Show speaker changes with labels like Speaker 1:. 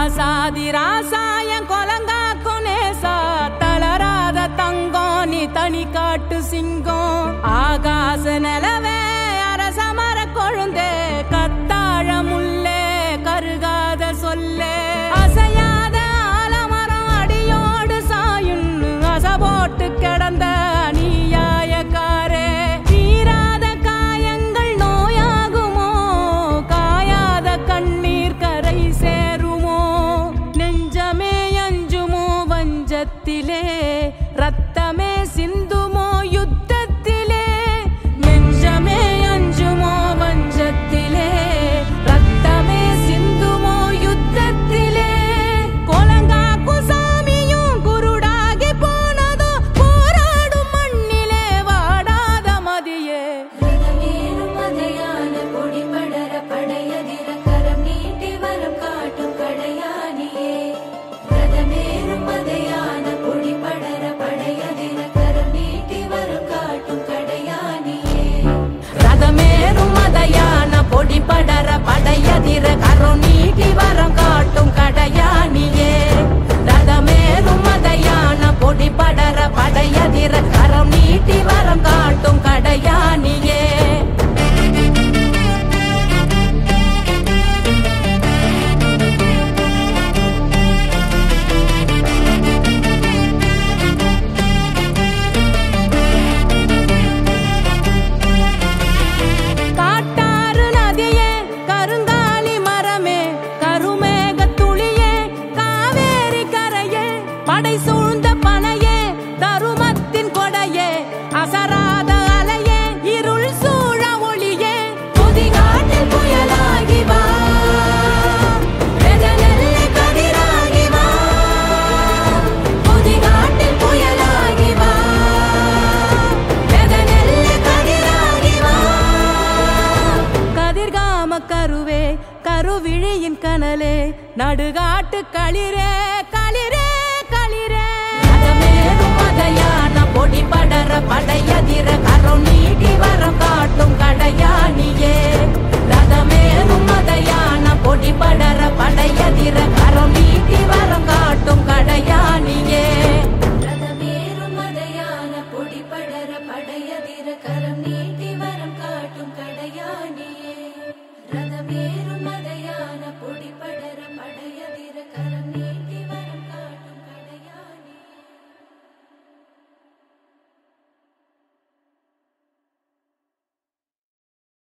Speaker 1: ராசாதி ராசாயம் கொலங்காக்கும் நேசா தளராத தங்கம் நீ தனி காட்டு சிங்கம் ஆகாச நிலவே அரசமர கொழுந்தே கத்தாழ முல்லே கருகாத சொல்லே அசையாத ஆலமரம் அடியோடு சாயுன்னு அசபோட்டு கிடந்த நீயாயக்காரே தீராத காயங்கள் நோயாகுமோ காயாத கண்ணீர் கரை சேருமோ நெஞ்சமே அஞ்சுமோ வஞ்சத்திலே ரத்தமே சிந்துமோ யுத்தத்திலே நெஞ்சமே அஞ்சுமோ வஞ்சத்திலே ரத்தமே சிந்துமோ யுத்தத்திலே கொலங்கா குசாமியும் குருடாகி போனதோ போராடும் மண்ணிலே வாடாத மதியே
Speaker 2: ரதமேறும் மதையான பொடி படர படையதிர கரம் நீட்டி வரம் காட்டும் கடையானியே ரதமேறும் மதையான பொடி படர படையதிர கரம் நீட்டி வரம் காட்டும் கடையானியே
Speaker 1: ரதமேறும் மதையான பொடி படர படையதிர கரம் நீட்டி வரம் காட்டும் கடையானியே ரதமேறும் மதையான பொடி படர படையதிர கரம் நீட்டி வரம் காட்டும் கடையானியே காட்டாறு நதியே கருங்காலி மரமே கருமேக துளியே காவேரி கரையே படை சூழ்ந்த பனையே தருமத்தின் கொடையே அசராத அலையே இருள் சூழ ஒளியே
Speaker 2: புதிகாட்டில் புயலாகி வா வெதநெல்லை கதிராகி வா புதிகாட்டில் புயலாகி வா வெதநெல்லை கதிராகி வா
Speaker 1: கதிர்காம கருவே கருவிழியின் கனலே நடுகாட்டு களிரே களிரே களிரே
Speaker 2: ரதமேறும் மதையான பொடி படர படையதிர கரம் நீட்டி வரம் காட்டும் கடையானியே ரதமேறும் மதையான பொடி படர படையதிர கரம் நீட்டி வரம் காட்டும் கடையானியே